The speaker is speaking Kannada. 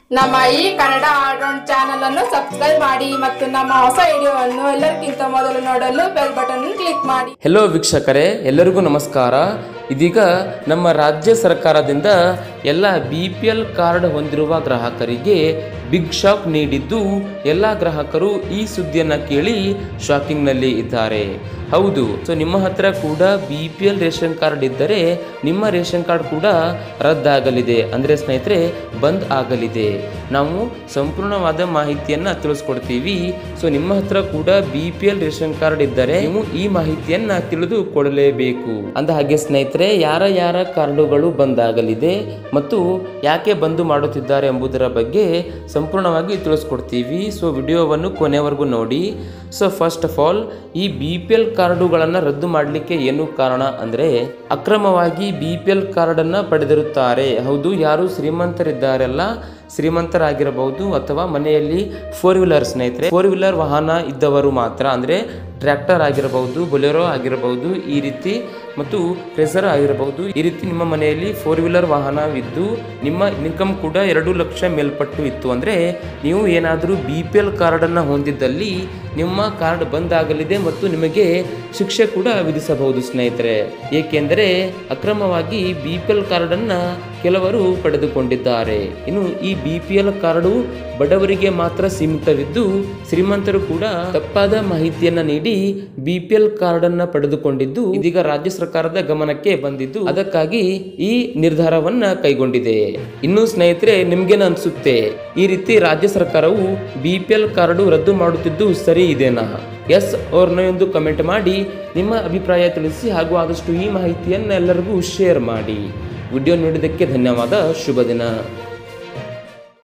ನಮ್ಮ ಈ ಕನ್ನಡ ಆಲ್ರೌಂಡ್ ಚಾನಲ್ ಅನ್ನು ಸಬ್ಸ್ಕ್ರೈಬ್ ಮಾಡಿ ಮತ್ತು ನಮ್ಮ ಹೊಸ ವಿಡಿಯೋವನ್ನು ಎಲ್ಲರಿಗಿಂತ ಮೊದಲು ನೋಡಲು ಬೆಲ್ ಬಟನ್ ಕ್ಲಿಕ್ ಮಾಡಿ ಹೆಲೋ ವೀಕ್ಷಕರೇ ಎಲ್ಲರಿಗೂ ನಮಸ್ಕಾರ ಇದೀಗ ನಮ್ಮ ರಾಜ್ಯ ಸರ್ಕಾರದಿಂದ ಎಲ್ಲ ಬಿ ಪಿ ಎಲ್ ಕಾರ್ಡ್ ಹೊಂದಿರುವ ಗ್ರಾಹಕರಿಗೆ ಬಿಗ್ ಶಾಕ್ ನೀಡಿದ್ದು ಎಲ್ಲ ಗ್ರಾಹಕರು ಈ ಸುದ್ದಿಯನ್ನು ಕೇಳಿ ಶಾಕಿಂಗ್ನಲ್ಲಿ ಇದ್ದಾರೆ ಹೌದು ಸೊ ನಿಮ್ಮ ಹತ್ರ ಕೂಡ B P L ration card ಇದ್ದರೆ ನಿಮ್ಮ ರೇಷನ್ ಕಾರ್ಡ್ ಕೂಡ ರದ್ದಾಗಲಿದೆ ಅಂದರೆ ಸ್ನೇಹಿತರೆ ಬಂದ್ ಆಗಲಿದೆ ನಾವು ಸಂಪೂರ್ಣವಾದ ಮಾಹಿತಿಯನ್ನು ತಿಳಿಸ್ಕೊಡ್ತೀವಿ ಸೊ ನಿಮ್ಮ ಹತ್ರ ಕೂಡ B P L ration card ಇದ್ದರೆ ನೀವು ಈ ಮಾಹಿತಿಯನ್ನ ತಿಳಿದುಕೊಳ್ಳಲೇಬೇಕು ಅಂದ ಹಾಗೆ ಸ್ನೇಹಿತರೆ ಯಾರ ಯಾರ ಕಾರ್ಡುಗಳು ಬಂದ್ ಆಗಲಿದೆ ಮತ್ತು ಯಾಕೆ ಬಂದು ಮಾಡುತ್ತಿದ್ದಾರೆ ಎಂಬುದರ ಬಗ್ಗೆ ಸಂಪೂರ್ಣವಾಗಿ ತಿಳಿಸ್ಕೊಡ್ತೀವಿ ಸೊ ವಿಡಿಯೋವನ್ನು ಕೊನೆವರೆಗೂ ನೋಡಿ ಸೊ ಫಸ್ಟ್ ಆಫ್ ಆಲ್ ಈ ಬಿ ಪಿ ಎಲ್ ಕಾರ್ಡುಗಳನ್ನು ರದ್ದು ಮಾಡಲಿಕ್ಕೆ ಏನು ಕಾರಣ ಅಂದರೆ ಅಕ್ರಮವಾಗಿ ಬಿ ಪಿ ಎಲ್ ಕಾರ್ಡನ್ನು ಪಡೆದಿರುತ್ತಾರೆ ಹೌದು ಯಾರು ಶ್ರೀಮಂತರಿದ್ದಾರಲ್ಲ ಶ್ರೀಮಂತರಾಗಿರಬಹುದು ಅಥವಾ ಮನೆಯಲ್ಲಿ ಫೋರ್ ವೀಲರ್ ಸ್ನೇಹಿತರೆ ಫೋರ್ ವೀಲರ್ ವಾಹನ ಇದ್ದವರು ಮಾತ್ರ ಅಂದರೆ ಟ್ರ್ಯಾಕ್ಟರ್ ಆಗಿರಬಹುದು ಬೊಲೆರೋ ಆಗಿರಬಹುದು ಈ ರೀತಿ ಮತ್ತು ಕ್ರೆಸರ್ ಆಗಿರಬಹುದು ಈ ರೀತಿ ನಿಮ್ಮ ಮನೆಯಲ್ಲಿ ಫೋರ್ ವೀಲರ್ ವಾಹನವಿದ್ದು ನಿಮ್ಮ ಇನ್ಕಮ್ ಕೂಡ ಎರಡು ಲಕ್ಷ ಮೇಲ್ಪಟ್ಟು ಇತ್ತು ಅಂದರೆ ನೀವು ಏನಾದರೂ ಬಿ ಪಿ ಎಲ್ ಕಾರ್ಡನ್ನು ಹೊಂದಿದ್ದಲ್ಲಿ ನಿಮ್ಮ ಕಾರ್ಡ್ ಬಂದ್ ಆಗಲಿದೆ ಮತ್ತು ನಿಮಗೆ ಶಿಕ್ಷೆ ಕೂಡ ವಿಧಿಸಬಹುದು ಸ್ನೇಹಿತರೆ ಏಕೆಂದರೆ ಅಕ್ರಮವಾಗಿ ಬಿ ಪಿ ಎಲ್ ಕಾರ್ಡನ್ನು ಕೆಲವರು ಪಡೆದುಕೊಂಡಿದ್ದಾರೆ ಇನ್ನು ಈ ಬಿ ಪಿ ಎಲ್ ಕಾರ್ಡು ಬಡವರಿಗೆ ಮಾತ್ರ ಸೀಮಿತವಿದ್ದು ಶ್ರೀಮಂತರು ಕೂಡ ತಪ್ಪಾದ ಮಾಹಿತಿಯನ್ನ ನೀಡಿ ಬಿ ಪಿ ಎಲ್ ಕಾರ್ಡ್ ಅನ್ನ ಪಡೆದುಕೊಂಡಿದ್ದು ಇದೀಗ ರಾಜ್ಯ ಸರ್ಕಾರದ ಗಮನಕ್ಕೆ ಬಂದಿದ್ದು ಅದಕ್ಕಾಗಿ ಈ ನಿರ್ಧಾರವನ್ನ ಕೈಗೊಂಡಿದೆ ಇನ್ನು ಸ್ನೇಹಿತರೆ ನಿಮ್ಗೇನು ಅನ್ಸುತ್ತೆ ಈ ರೀತಿ ರಾಜ್ಯ ಸರ್ಕಾರವು ಬಿ ಪಿ ಎಲ್ ಕಾರ್ಡು ರದ್ದು ಮಾಡುತ್ತಿದ್ದು ಸರಿ ಇದೆನಾ ಎಸ್ ಅವ್ರ ನೋ ಎಂದು ಕಮೆಂಟ್ ಮಾಡಿ ನಿಮ್ಮ ಅಭಿಪ್ರಾಯ ತಿಳಿಸಿ ಹಾಗೂ ಆದಷ್ಟು ಈ ಮಾಹಿತಿಯನ್ನು ಎಲ್ಲರಿಗೂ ಶೇರ್ ಮಾಡಿ ವಿಡಿಯೋ ನೋಡಿದ್ದಕ್ಕೆ ಧನ್ಯವಾದ ಶುಭ ದಿನ